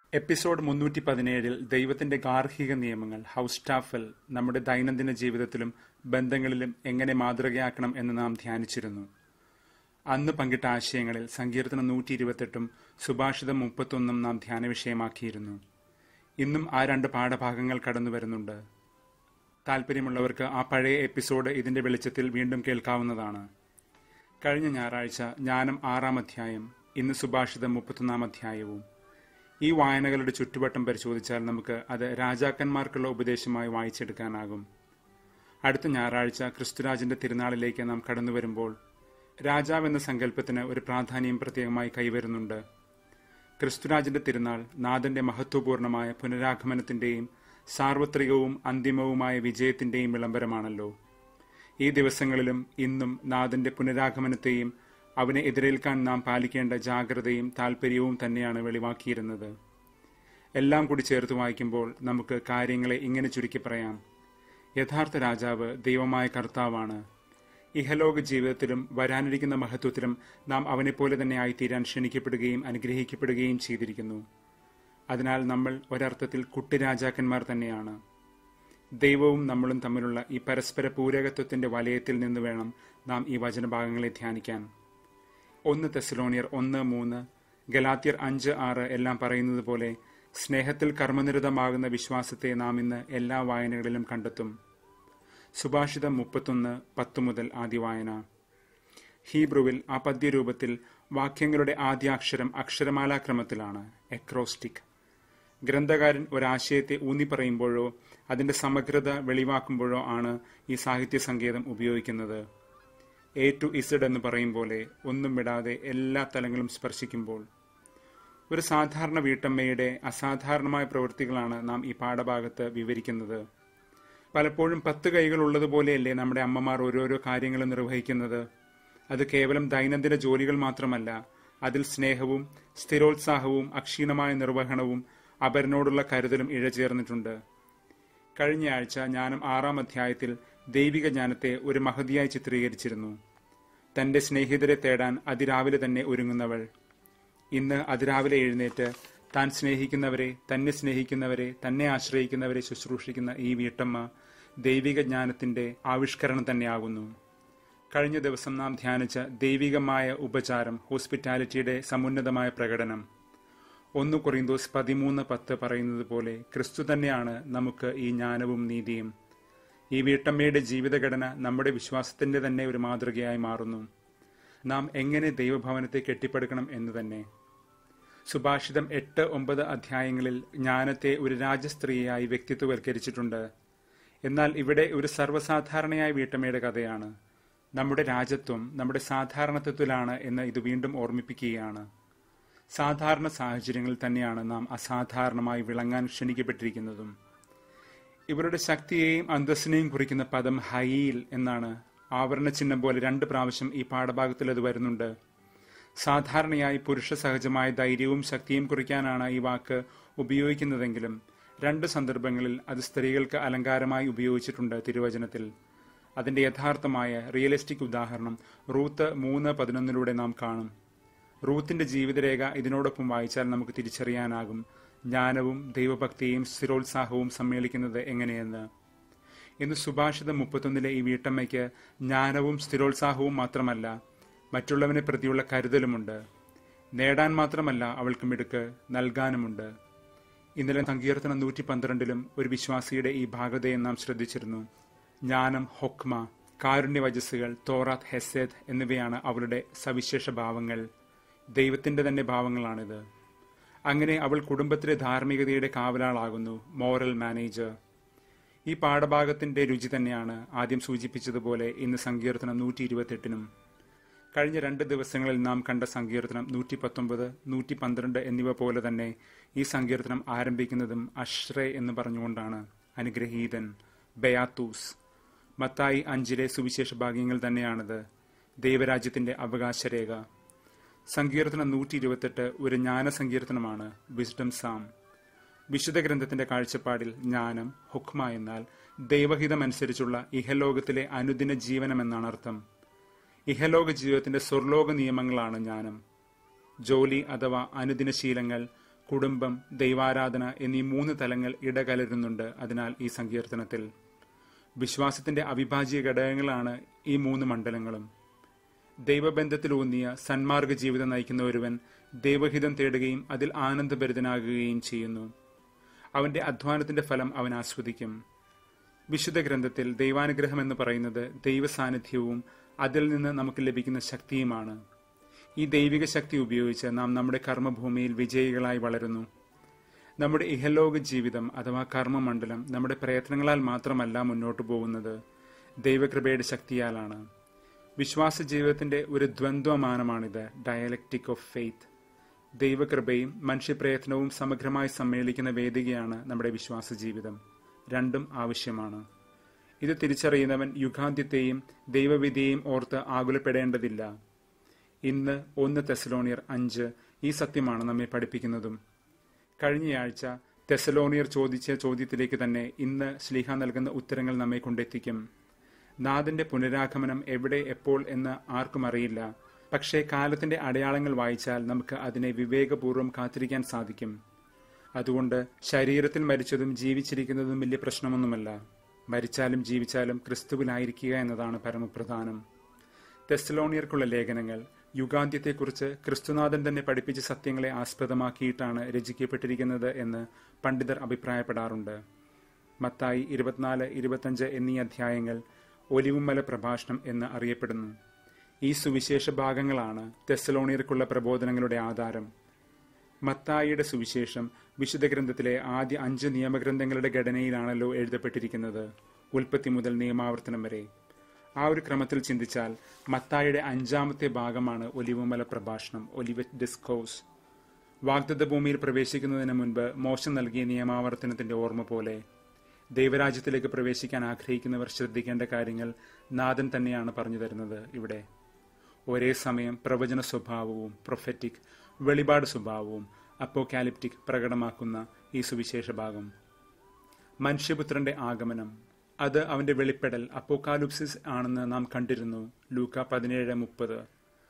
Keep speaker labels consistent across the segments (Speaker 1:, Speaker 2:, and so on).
Speaker 1: episode മുന്നൂറ്റി പതിനേഴിൽ ദൈവത്തിന്റെ ഗാർഹിക നിയമങ്ങൾ ഹൗസ്റ്റാഫൽ നമ്മുടെ ദൈനംദിന ജീവിതത്തിലും ബന്ധങ്ങളിലും എങ്ങനെ മാതൃകയാക്കണം എന്ന് നാം ധ്യാനിച്ചിരുന്നു അന്ന് പങ്കിട്ട ആശയങ്ങളിൽ സങ്കീർത്തനം നൂറ്റി ഇരുപത്തെട്ടും സുഭാഷിതം മുപ്പത്തൊന്നും നാം ധ്യാന വിഷയമാക്കിയിരുന്നു ഇന്നും ആ രണ്ട് പാഠഭാഗങ്ങൾ കടന്നു വരുന്നുണ്ട് താല്പര്യമുള്ളവർക്ക് ആ പഴയ എപ്പിസോഡ് ഇതിന്റെ വെളിച്ചത്തിൽ വീണ്ടും കേൾക്കാവുന്നതാണ് കഴിഞ്ഞ ഞായറാഴ്ച ജ്ഞാനം ആറാം അധ്യായം ഇന്ന് സുഭാഷിതം മുപ്പത്തൊന്നാം അധ്യായവും ഈ വായനകളുടെ ചുറ്റുവട്ടം പരിശോധിച്ചാൽ നമുക്ക് അത് രാജാക്കന്മാർക്കുള്ള ഉപദേശമായി വായിച്ചെടുക്കാനാകും അടുത്ത ഞായറാഴ്ച ക്രിസ്തുരാജിന്റെ തിരുനാളിലേക്ക് നാം കടന്നു വരുമ്പോൾ രാജാവ് എന്ന സങ്കല്പത്തിന് ഒരു പ്രാധാന്യം പ്രത്യേകമായി കൈവരുന്നുണ്ട് ക്രിസ്തുരാജിന്റെ തിരുനാൾ നാഥന്റെ മഹത്വപൂർണമായ പുനരാഗമനത്തിന്റെയും സാർവത്രികവും അന്തിമവുമായ വിജയത്തിന്റെയും വിളംബരമാണല്ലോ ഈ ദിവസങ്ങളിലും ഇന്നും നാഥന്റെ പുനരാഗമനത്തെയും അവനെ എതിരേൽക്കാൻ നാം പാലിക്കേണ്ട ജാഗ്രതയും താല്പര്യവും തന്നെയാണ് വെളിവാക്കിയിരുന്നത് എല്ലാം കൂടി ചേർത്ത് വായിക്കുമ്പോൾ നമുക്ക് കാര്യങ്ങളെ ഇങ്ങനെ ചുരുക്കി പറയാം യഥാർത്ഥ രാജാവ് ദൈവമായ കർത്താവാണ് ഇഹലോക ജീവിതത്തിലും വരാനിരിക്കുന്ന മഹത്വത്തിലും നാം അവനെപ്പോലെ തന്നെ ആയിത്തീരാൻ ക്ഷണിക്കപ്പെടുകയും അനുഗ്രഹിക്കപ്പെടുകയും ചെയ്തിരിക്കുന്നു അതിനാൽ നമ്മൾ ഒരർത്ഥത്തിൽ കുട്ടിരാജാക്കന്മാർ തന്നെയാണ് ദൈവവും നമ്മളും തമ്മിലുള്ള ഈ പരസ്പര പൂരകത്വത്തിന്റെ വലയത്തിൽ നിന്ന് വേണം നാം ഈ വചനഭാഗങ്ങളെ ധ്യാനിക്കാൻ ഒന്ന് തെസലോണിയർ ഒന്ന് മൂന്ന് ഗലാത്യർ അഞ്ച് ആറ് എല്ലാം പറയുന്നത് പോലെ സ്നേഹത്തിൽ കർമ്മനിരതമാകുന്ന വിശ്വാസത്തെ നാം ഇന്ന് എല്ലാ വായനകളിലും കണ്ടെത്തും സുഭാഷിതം മുപ്പത്തൊന്ന് പത്ത് മുതൽ ആദ്യ വായന ഹീബ്രുവിൽ ആ പദ്യരൂപത്തിൽ വാക്യങ്ങളുടെ ആദ്യാക്ഷരം അക്ഷരമാലാക്രമത്തിലാണ് എക്രോസ്റ്റിക് ഗ്രന്ഥകാരൻ ഒരാശയത്തെ ഊന്നിപ്പറയുമ്പോഴോ അതിന്റെ സമഗ്രത വെളിവാക്കുമ്പോഴോ ആണ് ഈ സാഹിത്യ സങ്കേതം ഉപയോഗിക്കുന്നത് എ ടു ഇസഡ് എന്ന് പറയും പോലെ ഒന്നും വിടാതെ എല്ലാ തലങ്ങളും സ്പർശിക്കുമ്പോൾ ഒരു സാധാരണ വീട്ടമ്മയുടെ അസാധാരണമായ പ്രവൃത്തികളാണ് നാം ഈ പാഠഭാഗത്ത് വിവരിക്കുന്നത് പലപ്പോഴും പത്ത് കൈകൾ ഉള്ളതുപോലെയല്ലേ നമ്മുടെ അമ്മമാർ ഓരോരോ കാര്യങ്ങൾ നിർവഹിക്കുന്നത് അത് കേവലം ദൈനംദിന ജോലികൾ മാത്രമല്ല അതിൽ സ്നേഹവും സ്ഥിരോത്സാഹവും അക്ഷീണമായ നിർവഹണവും അപരനോടുള്ള കരുതലും ഇഴചേർന്നിട്ടുണ്ട് കഴിഞ്ഞ ആഴ്ച ജ്ഞാനം ആറാം അധ്യായത്തിൽ ദൈവിക ജ്ഞാനത്തെ ഒരു മഹതിയായി ചിത്രീകരിച്ചിരുന്നു തന്റെ സ്നേഹിതരെ തേടാൻ അതിരാവിലെ തന്നെ ഒരുങ്ങുന്നവൾ ഇന്ന് അതിരാവിലെ എഴുന്നേറ്റ് താൻ സ്നേഹിക്കുന്നവരെ തന്നെ സ്നേഹിക്കുന്നവരെ തന്നെ ആശ്രയിക്കുന്നവരെ ശുശ്രൂഷിക്കുന്ന ഈ വീട്ടമ്മ ദൈവിക ജ്ഞാനത്തിന്റെ ആവിഷ്കരണം തന്നെയാകുന്നു കഴിഞ്ഞ ദിവസം നാം ധ്യാനിച്ച ദൈവികമായ ഉപചാരം ഹോസ്പിറ്റാലിറ്റിയുടെ സമുന്നതമായ പ്രകടനം ഒന്ന് കൊറിന്തോസ് പതിമൂന്ന് പത്ത് പറയുന്നത് പോലെ ക്രിസ്തു തന്നെയാണ് നമുക്ക് ഈ ജ്ഞാനവും നീതിയും ഈ വീട്ടമ്മയുടെ ജീവിതഘടന നമ്മുടെ വിശ്വാസത്തിന്റെ തന്നെ ഒരു മാതൃകയായി മാറുന്നു നാം എങ്ങനെ ദൈവഭവനത്തെ കെട്ടിപ്പടുക്കണം എന്ന് തന്നെ സുഭാഷിതം എട്ട് ഒമ്പത് അധ്യായങ്ങളിൽ ജ്ഞാനത്തെ ഒരു രാജസ്ത്രീയായി വ്യക്തിത്വവൽക്കരിച്ചിട്ടുണ്ട് എന്നാൽ ഇവിടെ ഒരു സർവ്വസാധാരണയായ വീട്ടമ്മയുടെ കഥയാണ് നമ്മുടെ രാജ്യത്വം നമ്മുടെ സാധാരണത്വത്തിലാണ് എന്ന് ഇത് വീണ്ടും ഓർമ്മിപ്പിക്കുകയാണ് സാധാരണ സാഹചര്യങ്ങളിൽ തന്നെയാണ് നാം അസാധാരണമായി വിളങ്ങാൻ ക്ഷണിക്കപ്പെട്ടിരിക്കുന്നതും ഇവരുടെ ശക്തിയെയും അന്തസ്സിനെയും കുറിക്കുന്ന പദം ഹൈയിൽ എന്നാണ് ആവരണ ചിഹ്നം പോലെ രണ്ട് പ്രാവശ്യം ഈ പാഠഭാഗത്തിൽ അത് വരുന്നുണ്ട് സാധാരണയായി പുരുഷ സഹജമായ ധൈര്യവും ശക്തിയും കുറിക്കാനാണ് ഈ വാക്ക് ഉപയോഗിക്കുന്നതെങ്കിലും രണ്ട് സന്ദർഭങ്ങളിൽ അത് സ്ത്രീകൾക്ക് അലങ്കാരമായി ഉപയോഗിച്ചിട്ടുണ്ട് തിരുവചനത്തിൽ അതിന്റെ യഥാർത്ഥമായ റിയലിസ്റ്റിക് ഉദാഹരണം റൂത്ത് മൂന്ന് പതിനൊന്നിലൂടെ നാം കാണും റൂത്തിന്റെ ജീവിതരേഖ ഇതിനോടൊപ്പം വായിച്ചാൽ നമുക്ക് തിരിച്ചറിയാനാകും ജ്ഞാനവും ദൈവഭക്തിയും സ്ഥിരോത്സാഹവും സമ്മേളിക്കുന്നത് എങ്ങനെയെന്ന് ഇന്ന് സുഭാഷിതം മുപ്പത്തൊന്നിലെ ഈ വീട്ടമ്മയ്ക്ക് ജ്ഞാനവും സ്ഥിരോത്സാഹവും മാത്രമല്ല മറ്റുള്ളവനെ പ്രതിയുള്ള കരുതലുമുണ്ട് നേടാൻ മാത്രമല്ല അവൾക്ക് മിടുക്ക് നൽകാനുമുണ്ട് ഇന്നലെ സങ്കീർത്തനം നൂറ്റി പന്ത്രണ്ടിലും ഒരു വിശ്വാസിയുടെ ഈ ഭാഗതയെ നാം ശ്രദ്ധിച്ചിരുന്നു ജ്ഞാനം ഹൊക്മ കാരുണ്യ വജസ്സുകൾ തോറാത്ത് ഹെസേദ് എന്നിവയാണ് അവളുടെ സവിശേഷ ഭാവങ്ങൾ ദൈവത്തിന്റെ തന്നെ ഭാവങ്ങളാണിത് അങ്ങനെ അവൾ കുടുംബത്തിലെ ധാർമ്മികതയുടെ കാവലാളാകുന്നു മോറൽ മാനേജർ ഈ പാഠഭാഗത്തിന്റെ രുചി തന്നെയാണ് ആദ്യം സൂചിപ്പിച്ചതുപോലെ ഇന്ന് സങ്കീർത്തനം നൂറ്റി ഇരുപത്തെട്ടിനും കഴിഞ്ഞ രണ്ട് ദിവസങ്ങളിൽ നാം കണ്ട സങ്കീർത്തനം നൂറ്റി പത്തൊമ്പത് നൂറ്റി പന്ത്രണ്ട് എന്നിവ പോലെ തന്നെ ഈ സങ്കീർത്തനം ആരംഭിക്കുന്നതും അഷ്റേ എന്ന് പറഞ്ഞുകൊണ്ടാണ് അനുഗ്രഹീതൻ ബയാത്തൂസ് മത്തായി അഞ്ചിലെ സുവിശേഷ ഭാഗ്യങ്ങൾ തന്നെയാണിത് ദൈവരാജ്യത്തിന്റെ അവകാശരേഖ സങ്കീർത്തനം നൂറ്റി ഇരുപത്തെട്ട് ഒരു ജ്ഞാന സങ്കീർത്തനമാണ് വിസ്ഡം സാം വിശുദ്ധ ഗ്രന്ഥത്തിന്റെ കാഴ്ചപ്പാടിൽ ജ്ഞാനം ഹുക്മ എന്നാൽ ദൈവഹിതമനുസരിച്ചുള്ള ഇഹലോകത്തിലെ അനുദിന ജീവനം എന്നാണ് അർത്ഥം ഇഹലോക ജീവിതത്തിന്റെ സ്വർലോക നിയമങ്ങളാണ് ജ്ഞാനം ജോലി അഥവാ അനുദിന ശീലങ്ങൾ കുടുംബം ദൈവാരാധന എന്നീ മൂന്ന് തലങ്ങൾ ഇടകലരുന്നുണ്ട് അതിനാൽ ഈ സങ്കീർത്തനത്തിൽ വിശ്വാസത്തിന്റെ അവിഭാജ്യ ഘടകങ്ങളാണ് ഈ മൂന്ന് മണ്ഡലങ്ങളും ദൈവബന്ധത്തിലൂന്നിയ സന്മാർഗ ജീവിതം നയിക്കുന്ന ഒരുവൻ ദൈവഹിതം തേടുകയും അതിൽ ആനന്ദഭരിതനാകുകയും ചെയ്യുന്നു അവന്റെ അധ്വാനത്തിന്റെ ഫലം അവൻ ആസ്വദിക്കും വിശുദ്ധ ഗ്രന്ഥത്തിൽ ദൈവാനുഗ്രഹം എന്ന് പറയുന്നത് ദൈവസാന്നിധ്യവും അതിൽ നിന്ന് നമുക്ക് ലഭിക്കുന്ന ശക്തിയുമാണ് ഈ ദൈവിക ശക്തി ഉപയോഗിച്ച് നാം നമ്മുടെ കർമ്മഭൂമിയിൽ വിജയികളായി വളരുന്നു നമ്മുടെ ഇഹലോക ജീവിതം അഥവാ കർമ്മമണ്ഡലം നമ്മുടെ പ്രയത്നങ്ങളാൽ മാത്രമല്ല മുന്നോട്ടു പോകുന്നത് ദൈവകൃപയുടെ ശക്തിയാലാണ് വിശ്വാസ ജീവിതത്തിന്റെ ഒരു ദ്വന്ദ്വമാനമാണിത് ഡയലക്റ്റിക് ഓഫ് ഫെയ്ത്ത് ദൈവകൃപയും മനുഷ്യപ്രയത്നവും സമഗ്രമായി സമ്മേളിക്കുന്ന വേദികയാണ് നമ്മുടെ വിശ്വാസ ജീവിതം രണ്ടും ആവശ്യമാണ് ഇത് തിരിച്ചറിയുന്നവൻ യുഗാന്ത്യത്തെയും ദൈവവിധിയെയും ഓർത്ത് ആകുലപ്പെടേണ്ടതില്ല ഇന്ന് ഒന്ന് തെസലോണിയർ അഞ്ച് ഈ സത്യമാണ് നമ്മെ പഠിപ്പിക്കുന്നതും കഴിഞ്ഞയാഴ്ച തെസലോണിയർ ചോദിച്ച ചോദ്യത്തിലേക്ക് തന്നെ ഇന്ന് ശ്ലീഹ നൽകുന്ന ഉത്തരങ്ങൾ നമ്മെ കൊണ്ടെത്തിക്കും നാഥന്റെ പുനരാഗമനം എവിടെ എപ്പോൾ എന്ന് ആർക്കും അറിയില്ല പക്ഷേ കാലത്തിന്റെ അടയാളങ്ങൾ വായിച്ചാൽ നമുക്ക് അതിനെ വിവേകപൂർവ്വം കാത്തിരിക്കാൻ സാധിക്കും അതുകൊണ്ട് ശരീരത്തിൽ മരിച്ചതും ജീവിച്ചിരിക്കുന്നതും വലിയ പ്രശ്നമൊന്നുമല്ല മരിച്ചാലും ജീവിച്ചാലും ക്രിസ്തുവിലായിരിക്കുക എന്നതാണ് പരമപ്രധാനം തെസ്ലോണിയർക്കുള്ള ലേഖനങ്ങൾ യുഗാന്ത്യത്തെക്കുറിച്ച് ക്രിസ്തുനാഥൻ തന്നെ പഠിപ്പിച്ച സത്യങ്ങളെ ആസ്പദമാക്കിയിട്ടാണ് രചിക്കപ്പെട്ടിരിക്കുന്നത് എന്ന് പണ്ഡിതർ അഭിപ്രായപ്പെടാറുണ്ട് മത്തായി ഇരുപത്തിനാല് ഇരുപത്തഞ്ച് എന്നീ അധ്യായങ്ങൾ ഒലിവുമല പ്രഭാഷണം എന്ന് അറിയപ്പെടുന്നു ഈ സുവിശേഷ ഭാഗങ്ങളാണ് തെസ്സലോണിയർക്കുള്ള പ്രബോധനങ്ങളുടെ ആധാരം മത്തായിയുടെ സുവിശേഷം വിശുദ്ധ ഗ്രന്ഥത്തിലെ ആദ്യ അഞ്ച് നിയമഗ്രന്ഥങ്ങളുടെ ഘടനയിലാണല്ലോ എഴുതപ്പെട്ടിരിക്കുന്നത് ഉൽപ്പത്തി മുതൽ നിയമാവർത്തനം വരെ ആ ഒരു ക്രമത്തിൽ ചിന്തിച്ചാൽ മത്തായിയുടെ അഞ്ചാമത്തെ ഭാഗമാണ് ഒലിവുമല പ്രഭാഷണം ഒലിവറ്റ് ഡിസ്കോസ് വാഗ്ദത്ത ഭൂമിയിൽ പ്രവേശിക്കുന്നതിന് മുൻപ് മോശം നൽകിയ നിയമാവർത്തനത്തിന്റെ ഓർമ്മ പോലെ ദൈവരാജ്യത്തിലേക്ക് പ്രവേശിക്കാൻ ആഗ്രഹിക്കുന്നവർ ശ്രദ്ധിക്കേണ്ട കാര്യങ്ങൾ നാഥൻ തന്നെയാണ് പറഞ്ഞു തരുന്നത് ഇവിടെ ഒരേ സമയം പ്രവചന സ്വഭാവവും പ്രൊഫറ്റിക് വെളിപാട് സ്വഭാവവും അപ്പോകാലിപ്റ്റിക് പ്രകടമാക്കുന്ന ഈ സുവിശേഷ ഭാഗം മനുഷ്യപുത്രന്റെ ആഗമനം അത് അവന്റെ വെളിപ്പെടൽ അപ്പോകാലുപ്സിസ് ആണെന്ന് നാം കണ്ടിരുന്നു ലൂക്ക പതിനേഴ് മുപ്പത്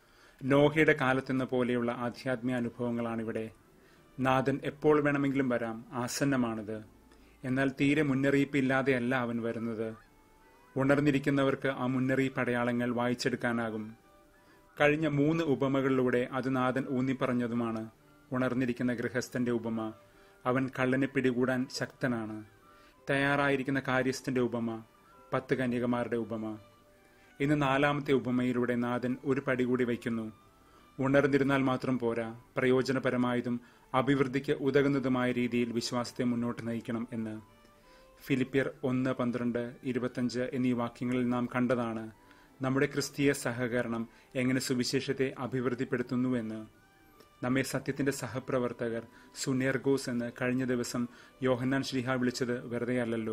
Speaker 1: നോഹയുടെ കാലത്തെന്ന പോലെയുള്ള ആധ്യാത്മിക അനുഭവങ്ങളാണിവിടെ നാഥൻ എപ്പോൾ വേണമെങ്കിലും വരാം ആസന്നമാണിത് എന്നാൽ തീരെ മുന്നറിയിപ്പില്ലാതെയല്ല അവൻ വരുന്നത് ഉണർന്നിരിക്കുന്നവർക്ക് ആ മുന്നറിയിപ്പ് അടയാളങ്ങൾ വായിച്ചെടുക്കാനാകും കഴിഞ്ഞ മൂന്ന് ഉപമകളിലൂടെ അത് നാഥൻ ഊന്നിപ്പറഞ്ഞതുമാണ് ഉണർന്നിരിക്കുന്ന ഗൃഹസ്ഥന്റെ ഉപമ അവൻ കള്ളനെ പിടികൂടാൻ ശക്തനാണ് തയ്യാറായിരിക്കുന്ന കാര്യസ്ഥന്റെ ഉപമ പത്ത് കന്യകമാരുടെ ഉപമ ഇന്ന് നാലാമത്തെ ഉപമയിലൂടെ നാഥൻ ഒരു പടി കൂടി വയ്ക്കുന്നു ഉണർന്നിരുന്നാൽ മാത്രം പോരാ പ്രയോജനപരമായതും അഭിവൃദ്ധിക്ക് ഉതകുന്നതുമായ രീതിയിൽ വിശ്വാസത്തെ മുന്നോട്ട് നയിക്കണം എന്ന് ഫിലിപ്പിയർ ഒന്ന് പന്ത്രണ്ട് ഇരുപത്തഞ്ച് എന്നീ വാക്യങ്ങളിൽ നാം കണ്ടതാണ് നമ്മുടെ ക്രിസ്തീയ സഹകരണം എങ്ങനെ സുവിശേഷത്തെ അഭിവൃദ്ധിപ്പെടുത്തുന്നുവെന്ന് നമ്മെ സത്യത്തിന്റെ സഹപ്രവർത്തകർ സുനേർഗോസ് എന്ന് കഴിഞ്ഞ ദിവസം യോഹന്നാൻ ശ്രീഹ വിളിച്ചത് വെറുതെയല്ലല്ലോ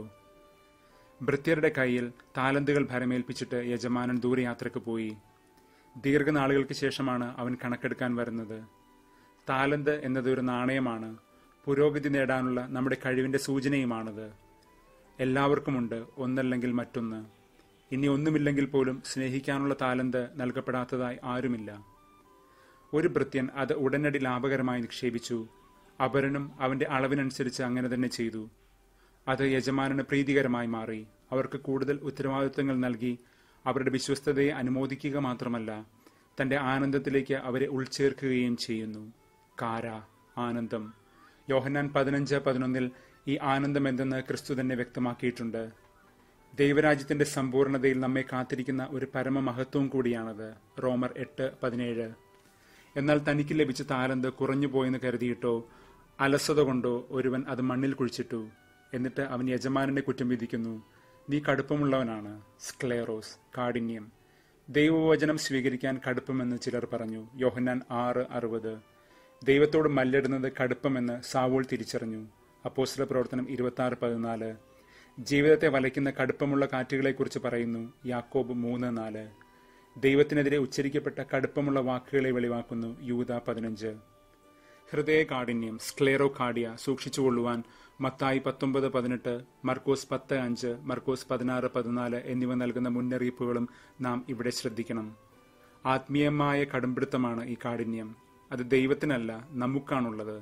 Speaker 1: ഭൃത്യരുടെ കയ്യിൽ താലന്തുകൾ ഭരമേൽപ്പിച്ചിട്ട് യജമാനൻ ദൂരയാത്രയ്ക്ക് പോയി ദീർഘനാളുകൾക്ക് ശേഷമാണ് അവൻ കണക്കെടുക്കാൻ വരുന്നത് താലന്ത് എന്നത് ഒരു നാണയമാണ് പുരോഗതി നേടാനുള്ള നമ്മുടെ കഴിവിന്റെ സൂചനയുമാണത് എല്ലാവർക്കുമുണ്ട് ഒന്നല്ലെങ്കിൽ മറ്റൊന്ന് ഇനി ഒന്നുമില്ലെങ്കിൽ പോലും സ്നേഹിക്കാനുള്ള താലന്ത് നൽകപ്പെടാത്തതായി ആരുമില്ല ഒരു ഭൃത്യൻ അത് ഉടനടി ലാഭകരമായി നിക്ഷേപിച്ചു അപരനും അവന്റെ അളവിനനുസരിച്ച് അങ്ങനെ തന്നെ ചെയ്തു അത് യജമാനന് പ്രീതികരമായി മാറി അവർക്ക് കൂടുതൽ ഉത്തരവാദിത്വങ്ങൾ നൽകി അവരുടെ വിശ്വസ്തതയെ അനുമോദിക്കുക മാത്രമല്ല തന്റെ ആനന്ദത്തിലേക്ക് അവരെ ഉൾച്ചേർക്കുകയും ചെയ്യുന്നു കാര ആനന്ദം യോഹന്നാൻ പതിനഞ്ച് പതിനൊന്നിൽ ഈ ആനന്ദം എന്തെന്ന് ക്രിസ്തു തന്നെ വ്യക്തമാക്കിയിട്ടുണ്ട് ദൈവരാജ്യത്തിന്റെ സമ്പൂർണതയിൽ നമ്മെ കാത്തിരിക്കുന്ന ഒരു പരമമഹത്വം കൂടിയാണത് റോമർ എട്ട് പതിനേഴ് എന്നാൽ തനിക്ക് ലഭിച്ച താലന്ത് കുറഞ്ഞുപോയെന്ന് കരുതിയിട്ടോ അലസത കൊണ്ടോ ഒരുവൻ അത് മണ്ണിൽ കുഴിച്ചിട്ടു എന്നിട്ട് അവൻ യജമാനനെ കുറ്റം വിധിക്കുന്നു നീ കടുപ്പമുള്ളവനാണ് സ്ക്ലേറോസ് കാഠിന്യം ദൈവവചനം സ്വീകരിക്കാൻ കടുപ്പമെന്ന് ചിലർ പറഞ്ഞു യോഹന്നാൻ ആറ് അറുപത് ദൈവത്തോട് മല്ലിടുന്നത് കടുപ്പമെന്ന് സാവോൾ തിരിച്ചറിഞ്ഞു അപ്പോസ്ല പ്രവർത്തനം ഇരുപത്തി ആറ് പതിനാല് ജീവിതത്തെ വലയ്ക്കുന്ന കടുപ്പമുള്ള കാറ്റുകളെക്കുറിച്ച് പറയുന്നു യാക്കോബ് മൂന്ന് നാല് ദൈവത്തിനെതിരെ ഉച്ചരിക്കപ്പെട്ട കടുപ്പമുള്ള വാക്കുകളെ വെളിവാക്കുന്നു യൂത പതിനഞ്ച് ഹൃദയ കാഠിന്യം സ്ക്ലേറോ കാഡിയ സൂക്ഷിച്ചുകൊള്ളുവാൻ മത്തായി പത്തൊമ്പത് പതിനെട്ട് മർക്കോസ് പത്ത് അഞ്ച് മർക്കോസ് പതിനാറ് പതിനാല് എന്നിവ നൽകുന്ന മുന്നറിയിപ്പുകളും നാം ഇവിടെ ശ്രദ്ധിക്കണം ആത്മീയമായ കടുംപിടുത്തമാണ് ഈ കാഠിന്യം അത് ദൈവത്തിനല്ല നമുക്കാണുള്ളത്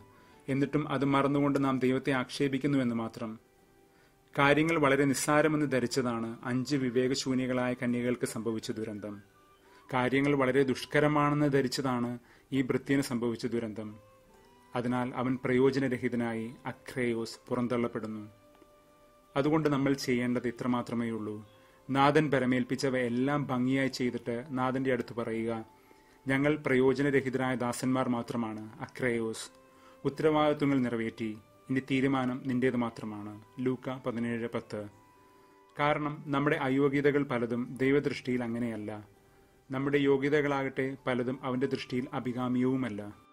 Speaker 1: എന്നിട്ടും അത് മറന്നുകൊണ്ട് നാം ദൈവത്തെ ആക്ഷേപിക്കുന്നുവെന്ന് മാത്രം കാര്യങ്ങൾ വളരെ നിസ്സാരമെന്ന് ധരിച്ചതാണ് അഞ്ച് വിവേകശൂന്യകളായ കന്യകൾക്ക് സംഭവിച്ച ദുരന്തം കാര്യങ്ങൾ വളരെ ദുഷ്കരമാണെന്ന് ധരിച്ചതാണ് ഈ ഭൃത്യന് സംഭവിച്ച ദുരന്തം അതിനാൽ അവൻ പ്രയോജനരഹിതനായി അക്രയോസ് പുറന്തള്ളപ്പെടുന്നു അതുകൊണ്ട് നമ്മൾ ചെയ്യേണ്ടത് ഇത്രമാത്രമേ ഉള്ളൂ നാഥൻ പരമേൽപ്പിച്ചവ എല്ലാം ഭംഗിയായി ചെയ്തിട്ട് നാഥന്റെ അടുത്ത് പറയുക ഞങ്ങൾ പ്രയോജനരഹിതരായ ദാസന്മാർ മാത്രമാണ് അക്രയോസ് ഉത്തരവാദിത്വങ്ങൾ നിറവേറ്റി ഇനി തീരുമാനം നിന്റേത് മാത്രമാണ് ലൂക്ക പതിനേഴ് പത്ത് കാരണം നമ്മുടെ അയോഗ്യതകൾ പലതും ദൈവദൃഷ്ടിയിൽ അങ്ങനെയല്ല നമ്മുടെ യോഗ്യതകളാകട്ടെ പലതും അവന്റെ ദൃഷ്ടിയിൽ അഭികാമ്യവുമല്ല